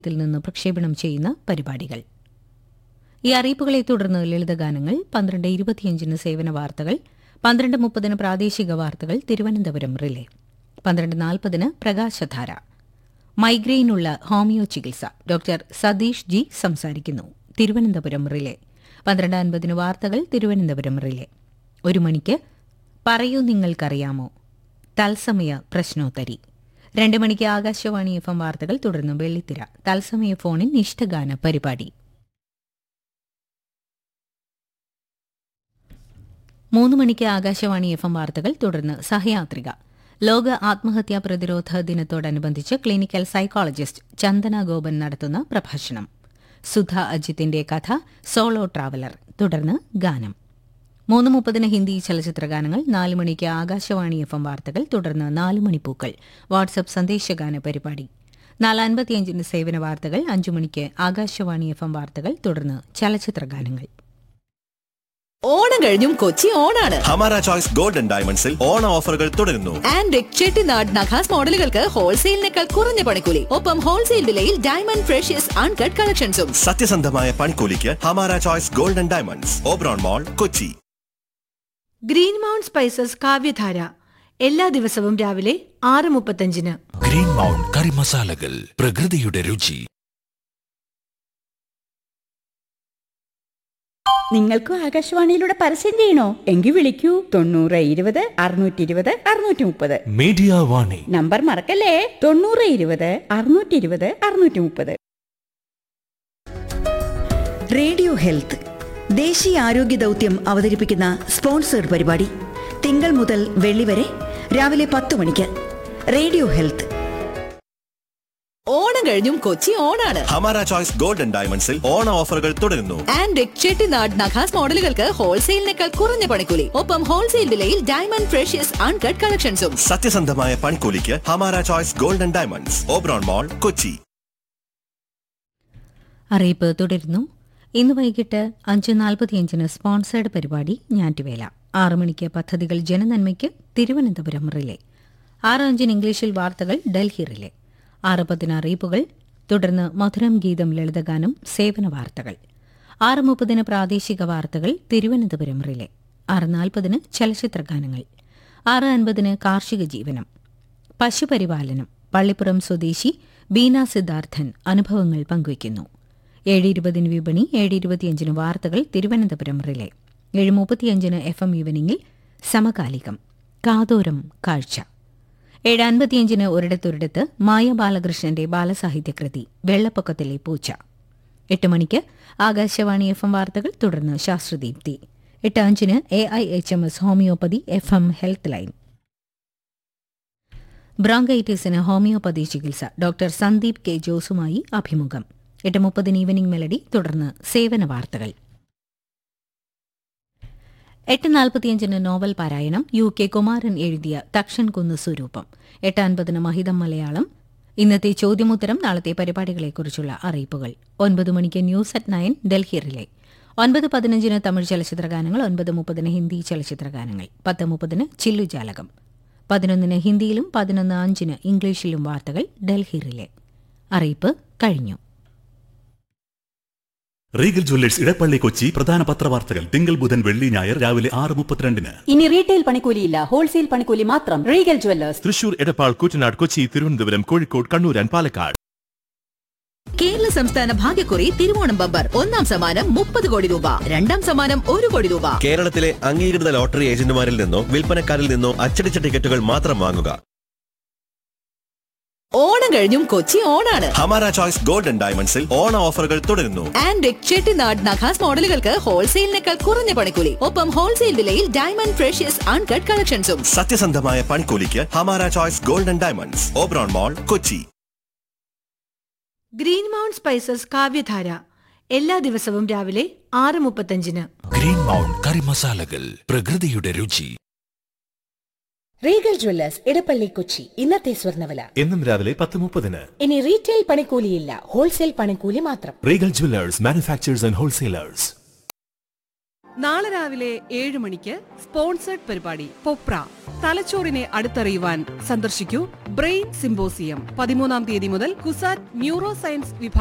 ത്തിൽ നിന്ന് പ്രക്ഷേപണം ചെയ്യുന്ന പരിപാടികൾ ഈ അറിയിപ്പുകളെ തുടർന്ന് ലളിതഗാനങ്ങൾ പന്ത്രണ്ട് ഇരുപത്തിയഞ്ചിന് സേവന വാർത്തകൾ പന്ത്രണ്ട് മുപ്പതിന് പ്രാദേശിക വാർത്തകൾ തിരുവനന്തപുരം റിലേ പന്ത്രണ്ട് നാൽപ്പതിന് പ്രകാശധാര മൈഗ്രെയിനുള്ള ഹോമിയോ ചികിത്സ ഡോക്ടർ സതീഷ് ജി സംസാരിക്കുന്നു തിരുവനന്തപുരം റിലേ പന്ത്രണ്ട് അൻപതിന് വാർത്തകൾ തിരുവനന്തപുരം റിലേ ഒരു മണിക്ക് പറയൂ നിങ്ങൾക്കറിയാമോ തത്സമയ പ്രശ്നോത്തരി രണ്ട് മണിക്ക് ആകാശവാണി എഫ് എം വാർത്തകൾ തുടർന്ന് വെള്ളിത്തിര തത്സമയ ഫോണിൻ ഇഷ്ടഗാന പരിപാടി മൂന്ന് മണിക്ക് ആകാശവാണി എഫ് എം വാർത്തകൾ തുടർന്ന് സഹയാത്രിക ലോക ആത്മഹത്യാ പ്രതിരോധ ദിനത്തോടനുബന്ധിച്ച് ക്ലിനിക്കൽ സൈക്കോളജിസ്റ്റ് ചന്ദന ഗോപൻ നടത്തുന്ന പ്രഭാഷണം സുധ അജിത്തിന്റെ കഥ സോളോ ട്രാവലർ തുടർന്ന് ഗാനം മൂന്ന് മുപ്പതിന് ഹിന്ദി ചലച്ചിത്ര ഗാനങ്ങൾ നാല് മണിക്ക് ആകാശവാണി എഫ് എം വാർത്തകൾ തുടർന്ന് നാല് മണിപ്പൂക്കൾ വാട്സപ്പ് സന്ദേശഗാന പരിപാടി നാല് അൻപത്തിയഞ്ചിന് സേവന വാർത്തകൾ അഞ്ചു മണിക്ക് ആകാശവാണി എഫ് എം വാർത്തകൾ തുടർന്ന് ചലച്ചിത്ര ഗാനങ്ങൾ ഓണം കഴിഞ്ഞും കൊച്ചി ഓണാണ് ഹമാര ചോയ്സ് ഗോൾഡൻ ഡയമണ്ട്സിൽ ഓണ ഓഫറുകൾ തുടരുന്നു ആൻഡ് ചെട്ടിനാട് നഖാസ് മോഡലുകൾക്ക് ഹോൾസെയിലിനേക്കാൾ കുറഞ്ഞ പണിക്കൂലി ഒപ്പം ഹോൾസെയിൽ വിലയിൽ ഡയമണ്ട് ഫ്രഷ്യസ് അൺകട്ട് കളക്ഷൻസും സത്യസന്ധമായ പണിക്കൂലിക്ക് Hamara Choice Golden Diamonds Oberon Mall Kochi Green Mount Spices Kavyadhara എല്ലാ ദിവസവും രാവിലെ ആറ് മുപ്പത്തഞ്ചിന് ഗ്രീൻ മൗണ്ട് കറി മസാലകൾ പ്രകൃതിയുടെ രുചി നിങ്ങൾക്കും ആകാശവാണിയിലൂടെ പരസ്യം ചെയ്യണോ എങ്കിൽ വിളിക്കൂ തൊണ്ണൂറ് ഇരുപത് അറുന്നൂറ്റി ഇരുപത് അറുന്നൂറ്റി മുപ്പത് മീഡിയ വാണി നമ്പർ മറക്കല്ലേ തൊണ്ണൂറ് ഇരുപത് അറുന്നൂറ്റി ഇരുപത് അറുന്നൂറ്റി മുപ്പത് റേഡിയോ ഹെൽത്ത് ദേശീയ ആരോഗ്യ ദൗത്യം അവതരിപ്പിക്കുന്ന സ്പോൺസേഡ് പരിപാടി തിങ്കൾ മുതൽ വെള്ളി വരെ രാവിലെ പത്ത് മണിക്ക് റേഡിയോ ഹെൽത്ത് ഓണം കഴിഞ്ഞും കൊച്ചി ഓണാണ് ഹമാര ചോയ്സ് ഗോൾഡൻ ഡയമണ്ട്സിൽ ഓണ ഓഫറുകൾ തുടരുന്നു ആൻഡ് ചെട്ടിനാട് നഖാസ് മോഡലുകൾക്ക് ഹോൾസെയിലിനേക്കാൾ കുറഞ്ഞ പണിക്കൂലി ഒപ്പം ഹോൾസെയിൽ വിലയിൽ ഡയമണ്ട് ഫ്രഷ്യസ് അൺകട്ട് കളക്ഷൻസും സത്യസന്ധമായ പണിക്കൂലിക്ക് Hamara Choice Golden Diamonds Oberon Mall Kochi അറിയിപ്പ് തുടരുന്നു ഇന്ന് വൈകിട്ട് അഞ്ച് നാൽപ്പത്തിയഞ്ചിന് സ്പോൺസേഡ് പരിപാടി ഞാറ്റുവേല ആറ് മണിക്ക് പദ്ധതികൾ ജനനന്മയ്ക്ക് തിരുവനന്തപുരം റിലേ ആറ് അഞ്ചിന് ഇംഗ്ലീഷിൽ വാർത്തകൾ ഡൽഹി റിലേ ആറ് പത്തിന് അറിയിപ്പുകൾ തുടർന്ന് മധുരം ഗീതം ലളിതഗാനം സേവന വാർത്തകൾ ആറ് മുപ്പതിന് പ്രാദേശിക വാർത്തകൾ തിരുവനന്തപുരം റിലേ ആറ് നാൽപ്പതിന് ചലച്ചിത്ര ഗാനങ്ങൾ ആറ് അൻപതിന് കാർഷിക ജീവനം പശുപരിപാലനം പള്ളിപ്പുറം സ്വദേശി ബീന സിദ്ധാർത്ഥൻ അനുഭവങ്ങൾ പങ്കുവയ്ക്കുന്നു ഏഴ് ഇരുപതിന് വിപണി ഏഴ് ഇരുപത്തിയഞ്ചിന് വാർത്തകൾ തിരുവനന്തപുരം റിലേ ഏഴ് മുപ്പത്തിയഞ്ചിന് എഫ് എം ഈവനിങ്ങിൽ സമകാലികം കാതോരം കാഴ്ച ഏഴ് അൻപത്തിയഞ്ചിന് ഒരിടത്തൊരിടത്ത് മായ ബാലകൃഷ്ണന്റെ ബാലസാഹിത്യകൃതി വെള്ളപ്പൊക്കത്തിലെ പൂച്ച എട്ട് മണിക്ക് ആകാശവാണി എഫ് എം വാർത്തകൾ തുടർന്ന് ശാസ്ത്രദീപ്തി എട്ട് അഞ്ചിന് A I H M S homoeopathy F M health line ബ്രോങ്കൈറ്റിസിന് ഹോമിയോപ്പതി ചികിത്സ ഡോക്ടർ സന്ദീപ് കെ ജോസുമായി അഭിമുഖം എട്ട് മുപ്പതിന് ഈവനിംഗ് മെലഡി തുടർന്ന് സേവന വാർത്തകൾ എട്ട് നാൽപ്പത്തിയഞ്ചിന് നോവൽ പാരായണം യു കെ കുമാരൻ എഴുതിയ തക്ഷൻ കുന്ന് സ്വരൂപം എട്ട് അൻപതിന് മഹിതം മലയാളം ഇന്നത്തെ ചോദ്യമുത്തരം നാളത്തെ പരിപാടികളെക്കുറിച്ചുള്ള അറിയിപ്പുകൾ ഒൻപത് മണിക്ക് news at nine Delhi relay ഒൻപത് പതിനഞ്ചിന് തമിഴ് ചലച്ചിത്ര ഗാനങ്ങൾ ഒൻപത് മുപ്പതിന് ഹിന്ദി ചലച്ചിത്ര ഗാനങ്ങൾ പത്ത് മുപ്പതിന് ചില്ലുജാലകം പതിനൊന്നിന് ഹിന്ദിയിലും പതിനൊന്ന് അഞ്ചിന് ഇംഗ്ലീഷിലും വാർത്തകൾ ഡൽഹി റിലേ അറിയിപ്പ് കഴിഞ്ഞു റീഗൽ ജ്വല്ലേഴ്സ് ഇടപ്പള്ളി കൊച്ചി പ്രധാന പത്രവാർത്തകൾ തിങ്കൾ ബുധൻ വെള്ളി ഞായർ രാവിലെ ആറ് മുപ്പത്തിരണ്ടിന് ഇനി റീറ്റെയിൽ പണിക്കൂലിയില്ല ഹോൾസെയിൽ പണിക്കൂലി മാത്രം Regal Jewellers Thrissur Edappal Koottanad Kochi Thiruvananthapuram Kozhikode Kannur and Palakkad Kerala സംസ്ഥാന ഭാഗ്യക്കുറി തിരുവോണം ബമ്പർ ഒന്നാം സമ്മാനം മുപ്പത് കോടി രൂപ രണ്ടാം സമ്മാനം ഒരു കോടി രൂപ കേരളത്തിലെ അംഗീകൃത ലോട്ടറി ഏജന്റുമാരിൽ നിന്നോ വിൽപ്പനക്കാരിൽ നിന്നോ അച്ചടിച്ച ടിക്കറ്റുകൾ മാത്രം വാങ്ങുക ഓണം കഴിഞ്ഞും കൊച്ചി ഓണാണ് ഹമാര ചോയ്സ് ഗോൾഡൻ ഡയമണ്ട്സിൽ ഓണ ഓഫറുകൾ തുടരുന്നു ആൻഡ് ചെട്ടിനാട് നഖാസ് മോഡലുകൾക്ക് ഹോൾസെയിലിനേക്കാൾ കുറഞ്ഞ പണിക്കൂലി ഒപ്പം ഹോൾസെയിൽ വിലയിൽ ഡയമണ്ട് ഫ്രഷ്യസ് അൺകട്ട് കളക്ഷൻസും സത്യസന്ധമായ പണിക്കൂലിക്ക് Hamara Choice Golden Diamonds Oberon Mall Kochi Green Mount Spices Kavyadhara എല്ലാ ദിവസവും രാവിലെ ആറ് മുപ്പത്തഞ്ചിന് ഗ്രീൻ മൗണ്ട് കറി മസാലകൾ പ്രകൃതിയുടെ രുചി റീഗൽ ജ്വല്ലേഴ്സ് ഇടപ്പള്ളി കൊച്ചി ഇന്നത്തെ സ്വർണ്ണവില എന്നും രാവിലെ പത്ത് മുപ്പതിന് ഇനി റീറ്റെയിൽ പണിക്കൂലിയില്ല ഹോൾസെയിൽ പണിക്കൂലി മാത്രം Regal Jewellers manufacturers and wholesalers നാളെ രാവിലെ ഏഴ് മണിക്ക് സ്പോൺസേഡ് പരിപാടി പൊപ്ര തലച്ചോറിനെ അടുത്തറിയുവാൻ സന്ദർശിക്കൂ ബ്രെയിൻ സിംബോസിയം പതിമൂന്നാം തീയതി മുതൽ കുസാറ്റ് ന്യൂറോ സയൻസ് വിഭാഗം